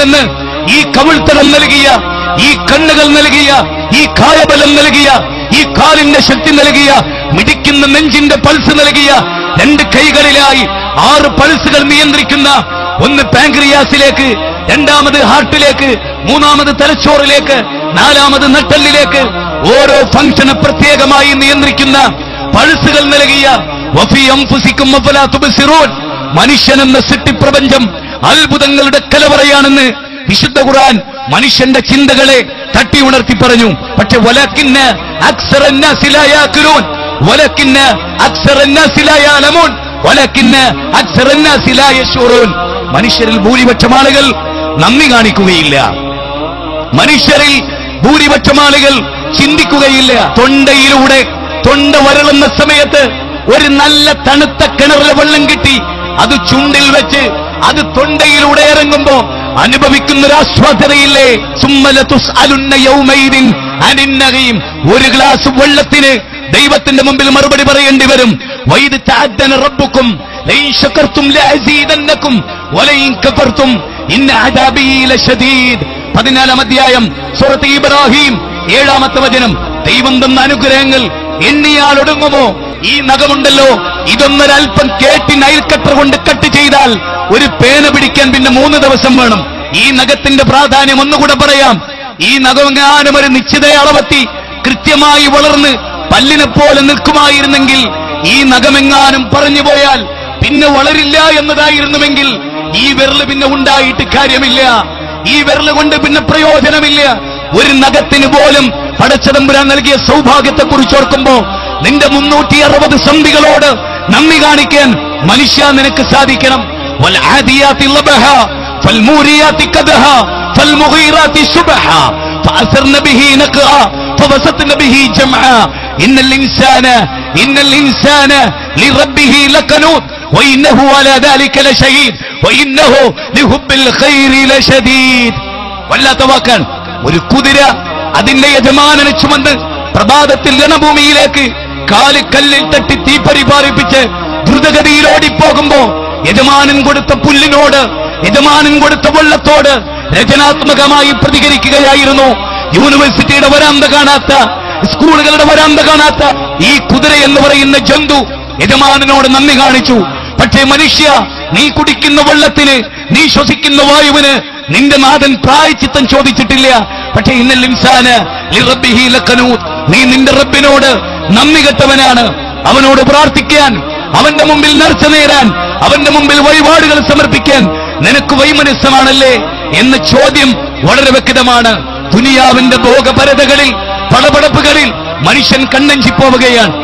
നിന്ന് ഈ കവിൾത്തരം നൽകിയ ഈ കണ്ണുകൾ നൽകിയ ഈ കായബലം നൽകിയ ഈ കാലിന്റെ ശക്തി നൽകിയ മിടിക്കുന്ന നെഞ്ചിന്റെ പൾസ് നൽകിയ രണ്ട് കൈകളിലായി ആറ് പൾസുകൾ നിയന്ത്രിക്കുന്ന ഒന്ന് പാങ്ക്രിയാസിലേക്ക് രണ്ടാമത് ഹാർട്ടിലേക്ക് മൂന്നാമത് തലച്ചോറിലേക്ക് നാലാമത് നട്ടലിലേക്ക് ഓരോ ഫംഗ്ഷന് പ്രത്യേകമായി നിയന്ത്രിക്കുന്ന പൾസുകൾ നൽകിയ വഫി അംഫുസിക്കും അഫലാ തുബ്സിറൂൻ മനുഷ്യനെന്ന സൃഷ്ടിപ്രപഞ്ചം അത്ഭുതങ്ങളുടെ കലവറയാണെന്ന് വിശുദ്ധ ഖുർആൻ മനുഷ്യന്റെ ചിന്തകളെ തട്ടി ഉണർത്തി പറഞ്ഞു പക്ഷെ വലക്കിന്ന് അക്സറന്നാസിലായാക്കുലൂൻ വലക്കിന്ന് അക്സറന്നാസിലായാലമൂൻ വലക്കിന്ന് അക്സറന്നാസിലായശൂറൂൻ മനുഷ്യരിൽ ഭൂരിപക്ഷം ആളുകൾ നന്ദി കാണിക്കുകയില്ല മനുഷ്യരിൽ ഭൂരിപക്ഷം ആളുകൾ ചിന്തിക്കുകയില്ല തൊണ്ടയിലൂടെ തൊണ്ട വരളുന്ന സമയത്ത് ഒരു നല്ല തണുത്ത കിണറിലെ വെള്ളം കിട്ടി അത് ചുണ്ടിൽ വെച്ച് അത് തൊണ്ടയിലൂടെ ഇറങ്ങുമ്പോ അനുഭവിക്കുന്ന ഒരു ആസ്വാദനയില്ലേ സുമ്മലതുസ് അലുന്ന യൗമൈദിൻ അനിന്നകയും ഒരു ഗ്ലാസ് വെള്ളത്തിന് ദൈവത്തിന്റെ മുമ്പിൽ മറുപടി പറയേണ്ടി വരും വൈദ് തഅദ്ദന റബ്ബുക്കും ലൈൻ ശകർത്തും ലഅസീദന്നക്കും വലൈൻ കഫർത്തും ഇന്ന അദാബി ലശദീദ് പതിനാലാം അധ്യായം സൂറത്ത് ഇബ്രാഹിം ഏഴാമത്തെ വചനം ദൈവം തന്ന അനുഗ്രഹങ്ങൾ എണ്ണിയാൽ ഒടുങ്ങുമോ ഈ നഖമുണ്ടല്ലോ ഇതൊന്നൊരൽപ്പം കേട്ടി നൈൽക്കട്ടർ കൊണ്ട് കട്ട് ചെയ്താൽ ഒരു പേന പിടിക്കാൻ പിന്നെ മൂന്ന് ദിവസം വേണം ഈ നഖത്തിന്റെ പ്രാധാന്യം ഒന്നുകൂടെ പറയാം ഈ നഖമെങ്ങാനും ഒരു നിശ്ചിത അളവെത്തി കൃത്യമായി വളർന്ന് പല്ലിനെ പോലെ നിൽക്കുമായിരുന്നെങ്കിൽ ഈ നഖമെങ്ങാനും പറഞ്ഞു പോയാൽ പിന്നെ വളരില്ല എന്നതായിരുന്നുവെങ്കിൽ ഈ വിരല് പിന്നെ ഉണ്ടായിട്ട് കാര്യമില്ല ഈ വിരല് കൊണ്ട് പിന്നെ പ്രയോജനമില്ല ഒരു നഖത്തിന് പോലും പടച്ചതമ്പുരാൻ നൽകിയ സൗഭാഗ്യത്തെ കുറിച്ച് ഓർക്കുമ്പോ നിന്റെ മുന്നൂറ്റി അറുപത് സന്ധികളോട് നന്ദി കാണിക്കാൻ മനുഷ്യ നിനക്ക് സാധിക്കണം والعاديات ضبحا فالموريات قدحا فالمغيرات سبحا فأثرن به نقعا فبسطن به جمعا إن الإنسان إن الإنسان لربه لكنود وإنه على ذلك لشهيد وإنه لحب الخير لشديد വല്ലാത്ത വാക്കാണ് ഒരു കുതിര അതിന്റെ യജമാനനെ ചുമന്ന് പ്രഭാതത്തിൽ രണഭൂമിയിലേക്ക് കാല് കല്ലിൽ തട്ടി തീപ്പരി പാറിപ്പിച്ച് ദ്രുതഗതിയിൽ ഓടിപ്പോകുമ്പോ യജമാനൻ കൊടുത്ത പുല്ലിനോട് യജമാനൻ കൊടുത്ത വെള്ളത്തോട് രചനാത്മകമായി പ്രതികരിക്കുകയായിരുന്നു യൂണിവേഴ്സിറ്റിയുടെ വരാന്ത കാണാത്ത സ്കൂളുകളുടെ വരാന്ത കാണാത്ത ഈ കുതിര എന്ന് പറയുന്ന ജന്തു യജമാനനോട് നന്ദി കാണിച്ചു പക്ഷേ മനുഷ്യ നീ കുടിക്കുന്ന വെള്ളത്തിന് നീ ശ്വസിക്കുന്ന വായുവിന് നിന്റെ നാഥൻ പ്രായച്ചിത്തം ചോദിച്ചിട്ടില്ല പക്ഷേ ഇന്നൽ ഇൻസാന് ലിറബ്ബിഹി ലക്കനൂത്. നീ നിന്റെ റബ്ബിനോട് നന്ദി കെട്ടവനാണ് അവനോട് പ്രാർത്ഥിക്കാൻ അവന്റെ മുമ്പിൽ നേർച്ച നേരാൻ അവന്റെ മുമ്പിൽ വഴിപാടുകൾ സമർപ്പിക്കാൻ നിനക്ക് വൈമനസ്സമാണല്ലേ എന്ന ചോദ്യം വളരെ വ്യക്തമാണ് ദുനിയാവിന്റെ ഭോഗപരതകളിൽ പടപടപ്പുകളിൽ മനുഷ്യൻ കണ്ണഞ്ചി പോവുകയാണ്